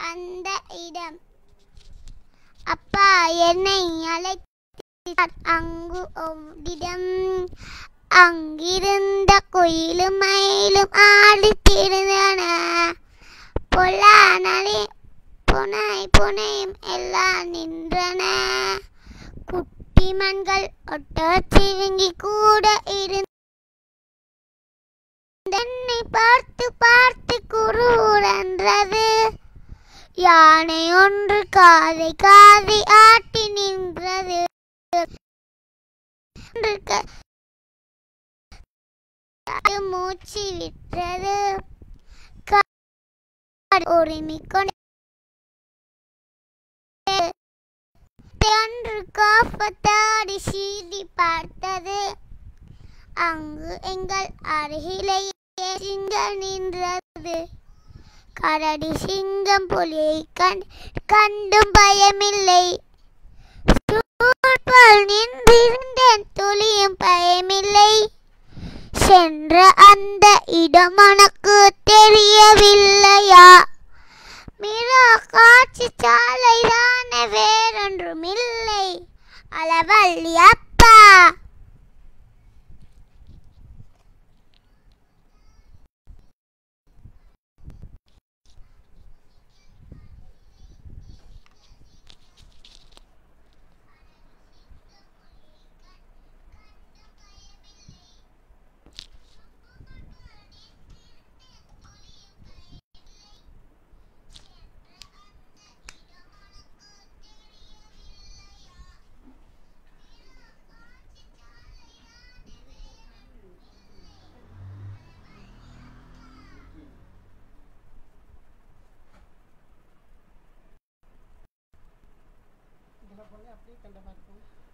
அந்த இடம் அப்பா என்னை அழைத்தார் அங்கு ஓடிடம் அங்கிருந்த குயிலும் மயிலும் ஆடி திரிந்தன பொல்லானலே புனை புனையும் எல்லாம் நின்றன குட்டி மண்கள் ஒட்ட சிவிங்கி கூட இருந்த என்னை பார்த்து பார்த்து குருன்றது யானை ஒன்று காதை காதை ஆட்டி நின்றது ஒன்று க- மூச்சு விட்டது உரிமிக்கொண்டு அன்று காப்பத்தாடி சீடி பார்த்தது அங்கு எங்கள் அருகிலேயே சிங்கம் நின்றது கரடி சிங்கம் புலியை கண் கண்டும் பயமில்லை சூழ்பால் நின்றிருந்தேன் துளியும் பயமில்லை சென்ற அந்த இடம் உனக்கு தெரியவில்லையா மிரா காட்சி சாலை தானே வேறொன்றும் இல்லை அளவல்லி அப்பா இதில் போல அப்படியே கண்ட மாதிரி இருக்கும்